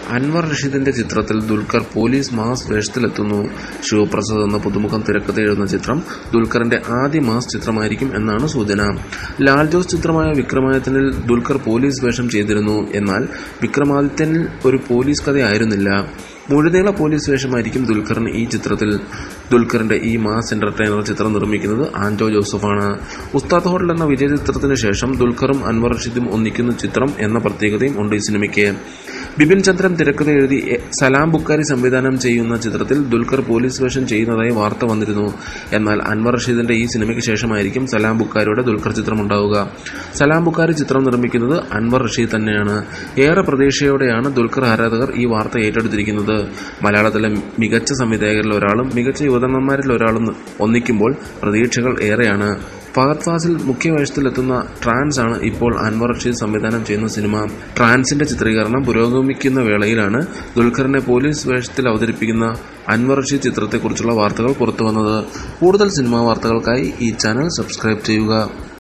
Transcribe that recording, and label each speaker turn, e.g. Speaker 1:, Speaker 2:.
Speaker 1: അൻവർ റഷീദിന്റെ ചിത്രത്തിൽ Dulquer police mass വേഷത്തിലെത്തുന്നു ശിവപ്രസാദ് എന്ന പുതുമുഖം തിരക്കഥ എഴുതുന്ന ചിത്രം ദുൽഖറിന്റെ ആദ്യ മാസ് ചിത്രമായിരിക്കും എന്നാണ് സൂചന ലാൽ ജോസ് ചിത്രമായ വിക്രമാദിത്യനിൽ ദുൽഖർ പോലീസ് വേഷം ചെയ്തിരുന്നു എന്നാൽ വിക്രമാദിത്യനിൽ ഒരു പോലീസ് കഥയായിരുന്നില്ല മുഴുനീള പോലീസ് വേഷമായിരിക്കും ദുൽഖറിന് ഈ ചിത്രത്തിൽ ദുൽഖറിന്റെ ഈ മാസ് എന്റർടൈനർ ചിത്രം നിർമ്മിക്കുന്നത് ആൻജോ ജോസഫാണ് ഉസ്താദ് ഹോട്ടൽ എന്ന വിജയ ചിത്രത്തിന് ശേഷം ദുൽഖറും അൻവർ റഷീദും ഒന്നിക്കുന്ന ചിത്രം എന്ന പ്രത്യേകതയും ഉണ്ട് ഈ സിനിമയ്ക്ക് ബിപിൻ ചന്ദ്രൻ തിരക്കഥ എഴുതി എ- സലാം ബുക്കാരി സംവിധാനം ചെയ്യുന്ന ചിത്രത്തിൽ ദുൽഖർ പോലീസ് വേഷം ചെയ്യുന്നതായി വാർത്ത വന്നിരുന്നു എന്നാൽ അൻവർ റഷീദിന്റെ ഈ സിനിമയ്ക്ക് ശേഷമായിരിക്കും സലാം ബുക്കാരിയുടെ ദുൽഖർ ചിത്രം ഉണ്ടാവുക സലാം ബുക്കാരി ചിത്രം നിർമ്മിക്കുന്നത് അൻവർ റഷീദ് തന്നെയാണ് ഏറെ പ്രതീക്ഷയോടെയാണ് ദുൽഖർ ആരാധകർ ഈ വാർത്ത ഏറ്റെടുത്തിരിക്കുന്നത് മലയാളത്തിലെ മികച്ച സംവിധായകരിൽ ഒരാളും മികച്ച യുവതന്മാരിൽ ഒരാളും ഒന്നിക്കുമ്പോൾ പ്രതീക്ഷകൾ ഏറെയാണ് ഫഹദ് ഫാസിൽ മുഖ്യ വേഷത്തിലെത്തുന്ന ട്രാൻസ് ആണ് ഇപ്പോൾ അൻവർ റഷീദ് സംവിധാനം ചെയ്യുന്ന സിനിമ ട്രാൻസിന്റെ ചിത്രീകരണം പുരോഗമിക്കുന്ന വേളയിലാണ് ദുൽഖറിനെ പോലീസ് വേഷത്തിൽ അവതരിപ്പിക്കുന്ന അൻവർ റഷീദ് ചിത്രത്തെക്കുറിച്ചുള്ള വാർത്തകൾ പുറത്തുവന്നത് കൂടുതൽ സിനിമാ വാർത്തകൾക്കായി ഈ ചാനൽ സബ്സ്ക്രൈബ് ചെയ്യുക